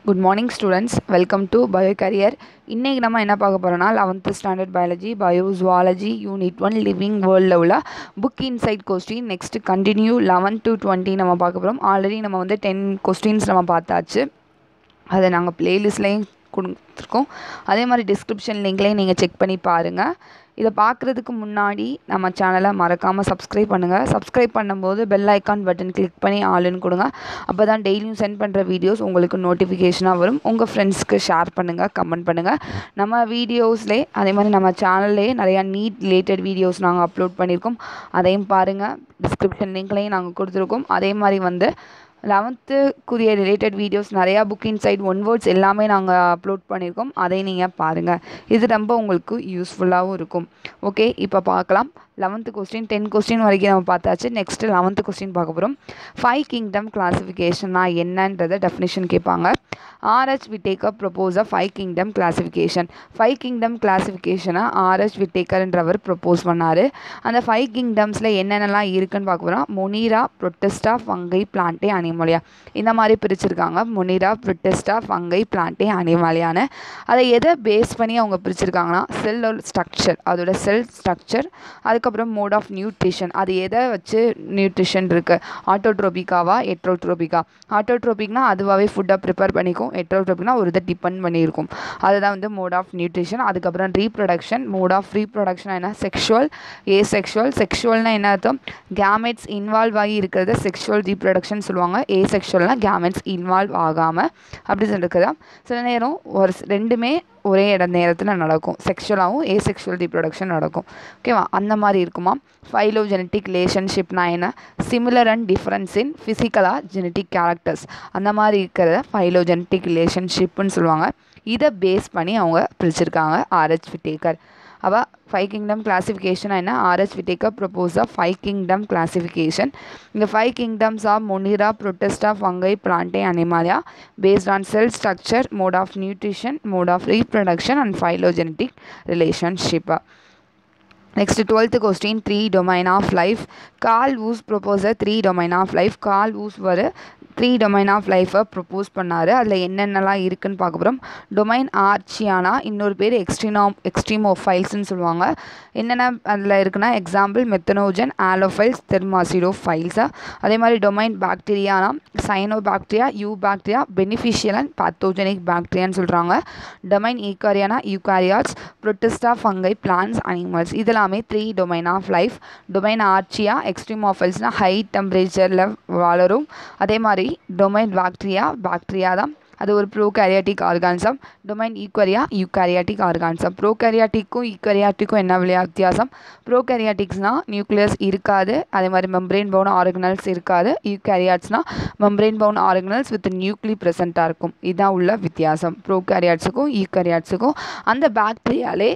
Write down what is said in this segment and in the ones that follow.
Good morning students welcome to bio career இன்றைக்கி நம்ம என்ன பார்க்க போகிறோம்னா eleventh standard biology bio zoology unit one living வேர்ல்டில் உள்ள book inside question next continue eleven to twenty நம்ம பார்க்க போகிறோம் ஆல்ரெடி நம்ம வந்து டென் கொஸ்டின்ஸ் நம்ம பார்த்தாச்சு அதை நாங்கள் ப்ளேலிஸ்ட்லேயும் கொடுத்துருக்கோம் அதே மாதிரி டிஸ்கிரிப்ஷன் லிங்க்லேயும் நீங்கள் செக் பண்ணி பாருங்கள் இதை பார்க்குறதுக்கு முன்னாடி நம்ம சேனலை மறக்காமல் சப்ஸ்கிரைப் பண்ணுங்கள் சப்ஸ்கிரைப் பண்ணும்போது பெல் ஐக்கான் பட்டன் கிளிக் பண்ணி ஆளுன்னு கொடுங்க அப்போ தான் டெய்லியும் சென்ட் பண்ணுற வீடியோஸ் உங்களுக்கு நோட்டிஃபிகேஷனாக வரும் உங்கள் ஃப்ரெண்ட்ஸ்க்கு ஷேர் பண்ணுங்கள் கமெண்ட் பண்ணுங்கள் நம்ம வீடியோஸ்லேயே அதே மாதிரி நம்ம சேனல்லே நிறையா நீட் ரிலேட்டட் வீடியோஸ் நாங்கள் அப்லோட் பண்ணியிருக்கோம் அதையும் பாருங்கள் டிஸ்கிரிப்ஷன் லிங்க்லேயும் நாங்கள் கொடுத்துருக்கோம் அதே மாதிரி வந்து லெவன்த்துக்குரிய ரிலேட்டட் வீடியோஸ் நிறையா புக் இன்சைட் ஒன் வேர்ட்ஸ் எல்லாமே நாங்கள் அப்லோட் பண்ணியிருக்கோம் அதை நீங்கள் பாருங்கள் இது ரொம்ப உங்களுக்கு யூஸ்ஃபுல்லாகவும் இருக்கும் ஓகே இப்போ பார்க்கலாம் லெவன்த்து கொஸ்டின் டென் கொஸ்டின் வரைக்கும் நம்ம பார்த்தாச்சு நெக்ஸ்ட்டு லெவன்த்து கொஸ்டின் பார்க்க போகிறோம் ஃபைவ் கிங்டம் கிளாஸிஃபிகேஷன்னா என்னன்றதை டெஃபினேஷன் கேட்பாங்க RH Whittaker propose a five kingdom classification five kingdom கிளாஸிஃபிகேஷனை ஆர்ஹெச் விட்டேக்கர்ன்றவர் ப்ரொப்போஸ் பண்ணார் அந்த ஃபைவ் கிங்டம்ஸில் என்னென்னலாம் இருக்குன்னு பார்க்க போகிறோம் Monera Protista Fungi Plantae Animalia இந்த மாதிரி பிரிச்சிருக்காங்க மொனீரா ப்ரொட்டஸ்டா ஃபங்கை பிளான்டே அனிமலியான்னு அதை எதை பேஸ் பண்ணி அவங்க பிரிச்சிருக்காங்கன்னா செல்லோட ஸ்ட்ரக்சர் அதோட செல் ஸ்ட்ரக்சர் அதுக்கப்புறம் மோட் ஆஃப் நியூட்ரிஷன் அது எதை வச்சு நியூட்ரிஷன் இருக்குது ஆட்டோட்ரோபிக்காவா எட்ரோட்ரோபிக்கா ஆட்டோட்ரோபிக்னா அதுவாகவே ஃபுட்டை ப்ரிப்பேர் பண்ணிக்கும் எட்ரோட்ரோபிக்னா ஒரு இதை டிபெண்ட் பண்ணியிருக்கும் அதுதான் வந்து மோட் ஆஃப் நியூட்ரிஷன் அதுக்கப்புறம் ரீப்ரொடக்ஷன் மோட் ஆஃப் ரீப்ரொடக்ஷன் என்ன செக்ஷுவல் ஏ செக்ஷுவல் செக்ஷுவல்னால் என்ன அர்த்தம் கேமெட்ஸ் இன்வால்வ் ஆகி இருக்கிறத செக்ஷுவல் ரீப்ரொடக்ஷன் சொல்லுவாங்க ஏ செக்ஷுவல்னால் கேமெட்ஸ் இன்வால்வ் ஆகாமல் அப்படி சொல்லிருக்குதா சில நேரம் ஒரு ரெண்டுமே ஒரே இட நேரத்தில் நடக்கும் செக்ஷுவலாகவும் ஏ செக்ஷுவல் ரீப்ரொடக்ஷன் நடக்கும் ஓகேவா அந்த மாதிரி இருக்குமா ஃபைலோ ஜெனட்டிக் ரிலேஷன்ஷிப்னா என்ன சிமிலர் அண்ட் டிஃப்ரென்ஸ் இன் ஃபிசிக்கலாக ஜெனட்டிக் கேரக்டர்ஸ் அந்த மாதிரி இருக்கிறத ஃபைலோ ஜெனட்டிக் ரிலேஷன்ஷிப்னு சொல்லுவாங்க இதை பேஸ் பண்ணி அவங்க பிரிச்சிருக்காங்க ஆர்ஹெச் விட்டேக்கர் அவள் ஃபைவ் கிங்டம் கிளாஸிஃபிகேஷன் என்ன RH Whittaker propose of five kingdom classification இந்த five kingdoms of Monera Protista Fungi Plantae Animalia based on cell structure mode of nutrition mode of reproduction and phylogenetic relationship next twelfth question three domain of life Carl Woese proposer three domain of life Carl Woese வரு three domain of லைஃப்பை propose பண்ணார் அதில் என்னென்னலாம் இருக்குதுன்னு பார்க்க போகிறோம் domain ஆர்ச்சியானா இன்னொரு பேர் எக்ஸ்ட்ரீனோ எக்ஸ்ட்ரீமோஃபைல்ஸ்னு சொல்லுவாங்க என்னென்ன அதில் இருக்குன்னா எக்ஸாம்பிள் மெத்தனோஜன் ஆலோஃபைல்ஸ் தெர்மாசிடோ ஃபைல்ஸு அதே மாதிரி டொமைன் பாக்டீரியானா cyanobacteria eubacteria beneficial and pathogenic பாக்டீரியான்னு சொல்கிறாங்க டொமைன் ஈகாரியானா eukaryotes Protista Fungi plants animals இதெல்லாமே three domain of life domain Archaea எக்ஸ்ட்ரீமோஃபைல்ஸ்னால் ஹை டெம்பரேச்சரில் வளரும் அதே மாதிரி டொமைன் பாக்டீரியா பாக்டீரியா தான் அது ஒரு prokaryotic organism domain Eukarya eukaryotic organism ப்ரோகேரியாட்டிக்கும் ஈக்வரியாட்டிக்கும் என்ன வித்தியாசம் ப்ரோகேரியாட்டிக்ஸ்னால் நியூக்ளியஸ் இருக்காது அதே மாதிரி மெம்ப்ரெயின் பவுன் ஆர்கனல்ஸ் இருக்காது யூகேரியாட்ஸ்னால் membrane bound organelles with nuclei ப்ரெசண்ட்டாக இருக்கும் இதுதான் உள்ள வித்தியாசம் ப்ரோகேரியாட்ஸுக்கும் ஈக்வரியாட்ஸுக்கும் அந்த பாக்டீரியாலே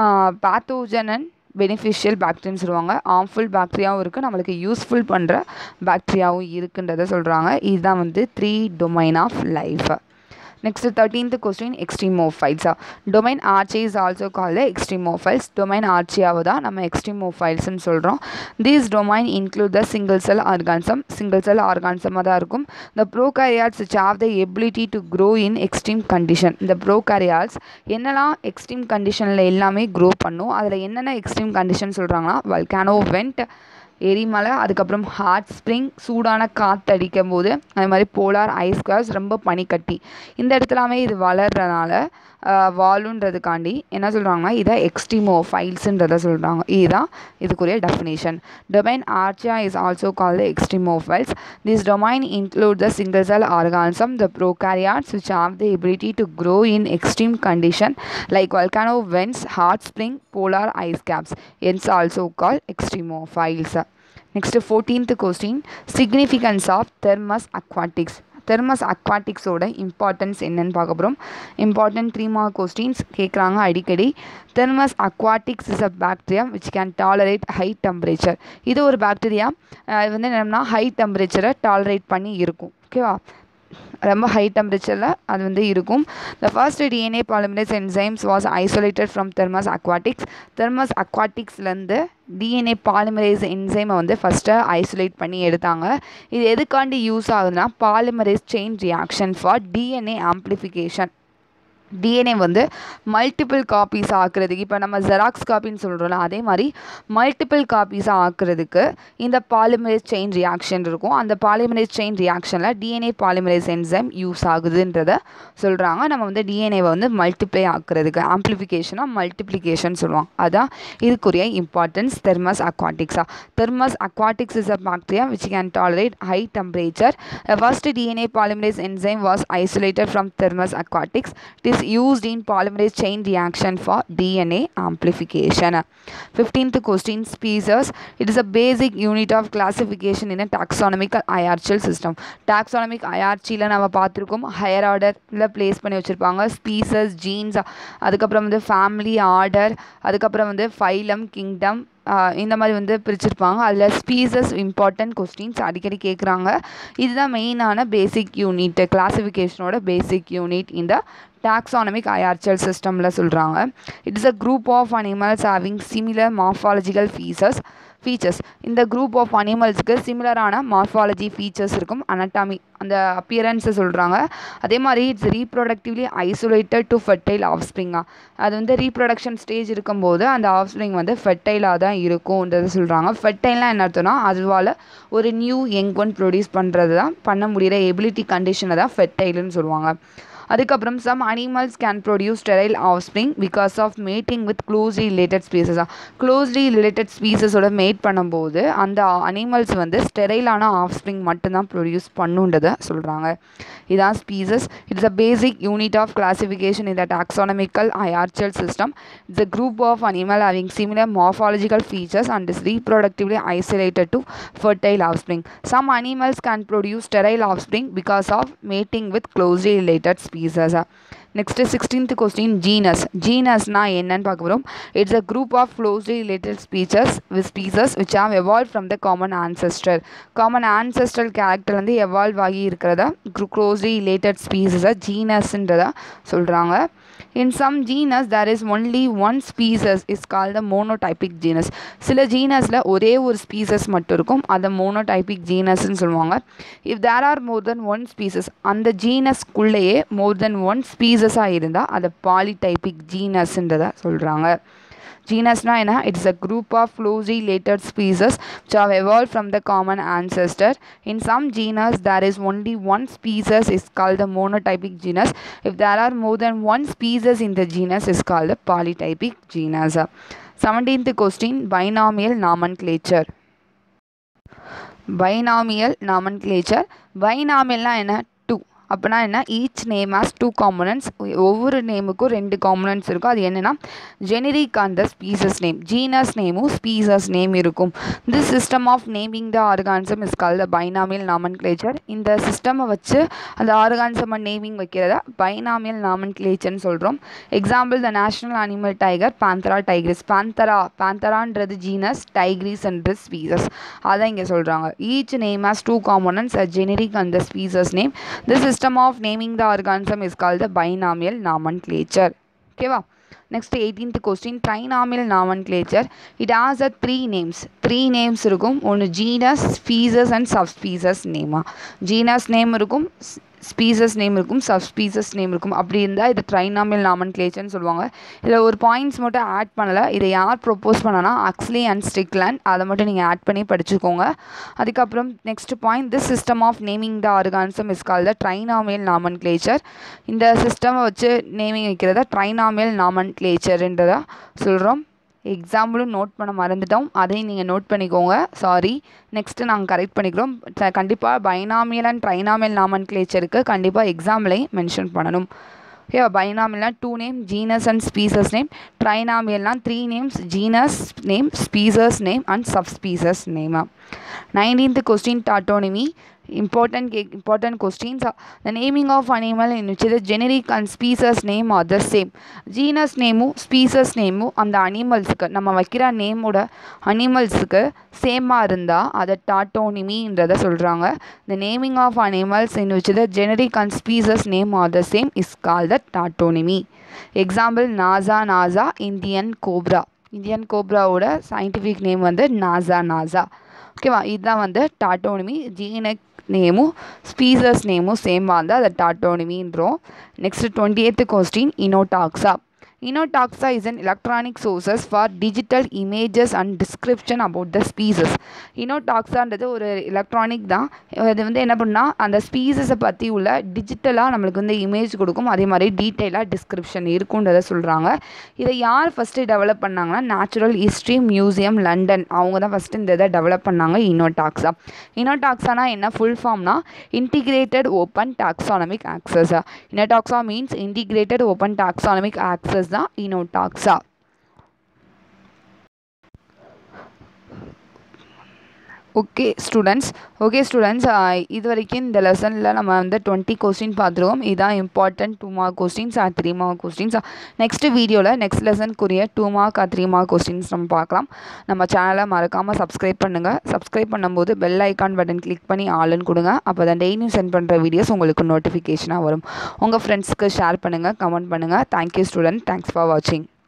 பேத்தோஜனன் பெனிஃபிஷியல் பாக்டீரியான்னு சொல்லுவாங்க ஆர்ம்ஃபுல் பாக்டீரியாவும் இருக்குது நம்மளுக்கு யூஸ்ஃபுல் பண்ணுற பாக்டீரியாவும் இருக்குன்றதை சொல்கிறாங்க இதுதான் வந்து three domain of life next thirteenth question எக்ஸ்ட்ரீமோஃபைல்ஸா domain Archaea is also call extremophiles domain ஆர்ச்சியாவை தான் நம்ம எக்ஸ்ட்ரீமோஃபைல்ஸ்னு சொல்கிறோம் these domain include the single cell organism single cell ஆர்கான்சமாக தான் இருக்கும் இந்த prokaryotes which have the ability to grow in extreme condition இந்த ப்ரோகாரியாட்ஸ் என்னெல்லாம் எக்ஸ்ட்ரீம் கண்டிஷனில் எல்லாமே க்ரோ பண்ணும் அதில் என்னென்ன எக்ஸ்ட்ரீம் கண்டிஷன் சொல்கிறாங்கன்னா வல்கானோ வெண்ட் எரிமலை அதுக்கப்புறம் ஹாட் ஸ்ப்ரிங் சூடான காற்றடிக்கும் போது அது மாதிரி போலார் ஐஸ் கிளாஸ் ரொம்ப பனிக்கட்டி இந்த இடத்துலாமே இது வளர்றதுனால வாலுன்றதுக்காண்டி என்ன சொல்கிறாங்கன்னா இதை எக்ஸ்ட்ரீமோ ஃபைல்ஸுன்றதை சொல்கிறாங்க இதுதான் இதுக்குரிய definition domain Archaea is also call the extremophiles this domain include the single cell organism the prokaryotes which have the ability to grow in extreme condition like volcano vents hot spring polar ice caps ends also call extremophiles next fourteenth question significance of Thermus aquaticus Thermus அக்வாட்டிக்ஸோட importance என்னன்னு பார்க்க போகிறோம் important three mark questions கேட்குறாங்க அடிக்கடி Thermus aquaticus is a bacteria which can tolerate high temperature இது ஒரு bacteria இது வந்து என்னென்னா ஹை டெம்பரேச்சரை டாலரேட் பண்ணி இருக்கும் ஓகேவா ரொம்ப ஹை டெம்பரேச்சரில் அது வந்து இருக்கும் the first DNA polymerase enzymes was isolated from Thermus aquaticus Thermus அக்வாட்டிக்ஸ்லேருந்து டிஎன்ஏ பாலிமரேஸ் என்சைமை வந்து ஃபஸ்ட்டு ஐசோலேட் பண்ணி எடுத்தாங்க இது எதுக்காண்டி யூஸ் ஆகுதுன்னா polymerase chain reaction for DNA amplification DNA வந்து மல்டிபிள் காப்பீஸ் ஆக்குறதுக்கு இப்போ நம்ம ஜெராக்ஸ் காப்பின்னு சொல்கிறோம்ல அதே மாதிரி மல்டிபிள் காப்பீஸாக ஆக்குறதுக்கு இந்த பாலிமரேஸ் செயின் ரியாக்ஷன் இருக்கும் அந்த பாலிமரேஸ் செயின் ரியாக்ஷனில் டிஎன்ஏ பாலிமரேஸ் என்சைம் யூஸ் ஆகுதுன்றத சொல்கிறாங்க நம்ம வந்து டிஎன்ஏவை வந்து மல்டிப்ளை ஆக்குறதுக்கு ஆம்ப்ளிஃபிகேஷனாக மல்டிப்ளிகேஷன் சொல்லுவாங்க அதான் இதுக்குரிய இம்பார்ட்டன்ஸ் தெர்மஸ் அக்வாட்டிக்ஸா Thermus aquaticus is a bacteria which can tolerate high temperature first DNA polymerase enzyme was isolated from Thermus aquaticus it is used in polymerase chain reaction for DNA amplification. 15th question species. It is a basic unit of classification in a taxonomical hierarchical system. taxonomic hierarchyல நம்ம பார்த்துருக்கோம் higher ஆர்டரில் place பண்ணி வச்சுருப்பாங்க species jeans அதுக்கப்புறம் வந்து family order அதுக்கப்புறம் வந்து ஃபைலம் கிங்டம் இந்த மாதிரி வந்து பிரிச்சிருப்பாங்க அதில் ஸ்பீசஸ் இம்பார்ட்டன்ட் கொஸ்டின்ஸ் அடிக்கடி கேட்குறாங்க இதுதான் மெயினான பேசிக் யூனிட் கிளாசிஃபிகேஷனோட பேசிக் யூனிட் இந்த டாக்ஸானமிக் ஐஆர்ச்சல் சிஸ்டமில் சொல்கிறாங்க it is a group of animals having similar morphological features features இந்த குரூப் ஆஃப் அனிமல்ஸ்க்கு சிமிலரான மார்ஃபாலஜி ஃபீச்சர்ஸ் இருக்கும் அனட்டாமி அந்த அப்பியரன்ஸை சொல்கிறாங்க அதே மாதிரி it's reproductively isolated to fertile ஆஃப்ஸ்ப்ரிங்கா அது வந்து ரீப்ரொடக்ஷன் ஸ்டேஜ் இருக்கும்போது அந்த ஆஃப்ஸ்ப்ரிங் வந்து ஃபெர்டைலாக தான் இருக்கும்ன்றது சொல்கிறாங்க ஃபெர்டைல்னால் என்ன அர்த்தம்னா அதுவால் ஒரு நியூ யங் ஒன் ப்ரொடியூஸ் பண்ணுறது தான் பண்ண முடிகிற எபிலிட்டி கண்டிஷனை தான் ஃபெர்டைல்னு சொல்லுவாங்க அதுக்கப்புறம் some animals can produce sterile offspring because of mating with closely related ஸ்பீசஸாக க்ளோஸ்லி ரிலேட்டட் ஸ்பீசஸோட மேட் பண்ணும்போது அந்த அனிமல்ஸ் வந்து ஸ்டெரைலான ஆஃப் ஸ்ப்ரிங் மட்டும்தான் ப்ரொடியூஸ் பண்ணுன்றதை சொல்கிறாங்க இதான் species it's a basic unit of classification in the taxonomical hierarchical system it's a group of animal having similar morphological features and is reproductively isolated to fertile offspring. Some animals can produce sterile offspring because of mating with closely related species. Next sixteenth question genus ஜீனஸ்னா என்னன்னு பார்க்க போகிறோம் it's a group of closely related species with species which have evolve from the common ancestor common ancestral கேரக்டர்லேருந்து evolve ஆகி இருக்கிறதா closely related ஸ்பீசஸை ஜீனஸ்ன்றதை சொல்கிறாங்க in some genus there is only one species is call the monotypic genus சில ஜீனஸில் ஒரே ஒரு ஸ்பீசஸ் மட்டும் இருக்கும் அதை மோனோடைபிக் ஜீனஸ்ன்னு சொல்லுவாங்க if there are more then one species அந்த ஜீனஸ்க்குள்ளேயே மோர் தென் ஒன் ஸ்பீசஸாக இருந்தால் அதை பாலிடைபிக் ஜீனஸ்ன்றதை சொல்கிறாங்க genusனா என்ன it's a group of closely related species which have evolved from the common ancestor in some genus there is only one species is called the monotypic genus if there are more than one species in the genus is called the polytypic genus 17th question binomial nomenclature binomial nomenclature பைனாமியல்னா என்ன two அப்போனா என்ன each name has two components ஒவ்வொரு நேமுக்கும் ரெண்டு components இருக்கும் அது என்னென்னா ஜெனரிக் அந்த ஸ்பீசஸ் நேம் ஜீனஸ் நேமும் ஸ்பீசஸ் நேம் இருக்கும் this system of naming the organism is call the binomial nomenclature இந்த சிஸ்டமை வச்சு அந்த ஆர்கான்சமை நேமிங் வைக்கிறத பைனாமியல் நாமன்க்ளேச்சர்னு சொல்கிறோம் example the national animal tiger Panthera tigris Panthera பேந்தரான்றது ஜீனஸ் டைக்ரிஸ்ன்றது ஸ்பீசஸ் அதான் இங்கே சொல்கிறாங்க each name has two components a generic அந்த species name this system of naming the organism is called the binomial nomenclature ஓகேவா next eighteenth question trinomial nomenclature it has a three names three names இருக்கும் ஒன்று genus species and subspecies நேமா genus name இருக்கும் species name இருக்கும் subspecies name இருக்கும் அப்படி இருந்தால் இது ட்ரைனாமியல் நாமன்க்ளேச்சர்னு சொல்லுவாங்க இதில் ஒரு பாயிண்ட்ஸ் மட்டும் ஆட் பண்ணலை இதை யார் ப்ரொப்போஸ் பண்ணனா அக்ஸ்லி அண்ட் ஸ்டிக்லேண்ட் அதை மட்டும் நீங்கள் ஆட் பண்ணி படிச்சுக்கோங்க அதுக்கப்புறம் next point this system of naming the organism is call the trinomial nomenclature இந்த சிஸ்டமை வச்சு நேமிங் வைக்கிறத ட்ரைனாமியல் நாமன்க்ளேச்சர்ன்றதை சொல்கிறோம் எக்ஸாம்பிளும் நோட் பண்ண மறந்துட்டோம் அதையும் நீங்கள் நோட் பண்ணிக்கோங்க சாரி நெக்ஸ்ட்டு நாங்கள் கரெக்ட் பண்ணிக்கிறோம் கண்டிப்பாக பைனாமியல் அண்ட் ட்ரைனாமியல் நாமன்க்ளேச்சருக்கு கண்டிப்பாக எக்ஸாம்லையும் மென்ஷன் பண்ணணும் ஓகே பைனாமியல்னா two name genus and species name ட்ரைனாமியல்னா three names genus name species name and subspecies name nineteenth question tautonymy important ca- important questions uh, the naming of animal in which the generic and species name are the same genus நேமும் species நேமும் அந்த அனிமல்ஸுக்கு நம்ம வைக்கிற நேமோட அனிமல்ஸுக்கு சேமாக இருந்தால் அதை டாட்டோனிமின்றதை சொல்கிறாங்க the naming of animals in which the generic and species name are the same is called the tautonymy example Naja Naja Indian cobra Indian கோப்ராவோட சயின்டிஃபிக் நேம் வந்து நாசா நாசா ஓகேவா இதுதான் வந்து டாட்டோனிமி ஜீனக் நேமும் ஸ்பீசஸ் நேமும் சேமாக இருந்தால் அதை டாட்டோனிமின்றோம் next twenty eighth question INOTAXA INOTAXA is an electronic sources for digital images and description about the species இனோடாக்ஸான்றது ஒரு எலக்ட்ரானிக் தான் அது வந்து என்ன பண்ணால் அந்த ஸ்பீசஸை பற்றி உள்ள டிஜிட்டலாக நம்மளுக்கு வந்து இமேஜ் கொடுக்கும் அதே மாதிரி டீட்டெயிலாக டிஸ்கிரிப்ஷன் இருக்குன்றதை சொல்கிறாங்க இதை யார் ஃபஸ்ட்டு டெவலப் பண்ணாங்கன்னா நேச்சுரல் ஹிஸ்ட்ரி மியூசியம் லண்டன் அவங்க தான் ஃபஸ்ட்டு இந்த இதை டெவலப் பண்ணாங்க இனோடாக்ஸா இனோடாக்ஸானா என்ன ஃபுல் ஃபார்ம்னா integrated open taxonomic access INOTAXA means integrated open taxonomic access தான் INOTAXA okay students okay students இது வரைக்கும் இந்த லெசனில் நம்ம வந்து டுவெண்ட்டி கொஸ்டின் பார்த்துருவோம் இதுதான் important two mark questions or three mark questions next வீடியோவில் நெக்ஸ்ட் லெசனுக்குரிய two mark or three mark questions நம்ம பார்க்கலாம் நம்ம சேனலை மறக்காமல் சப்ஸ்கிரைப் பண்ணுங்கள் சப்ஸ்கிரைப் பண்ணும்போது பெல் ஐக்கான் பட்டன் கிளிக் பண்ணி ஆளுன்னு கொடுங்க அப்போ தான் டெய்லியும் சென்ட் பண்ணுற வீடியோஸ் உங்களுக்கு நோட்டிஃபிகேஷனாக வரும் உங்கள் ஃப்ரெண்ட்ஸ்க்கு ஷேர் பண்ணுங்கள் கமெண்ட் பண்ணுங்கள் தேங்க்யூ ஸ்டூடெண்ட் தேங்க்ஸ் ஃபார் வாட்சிங்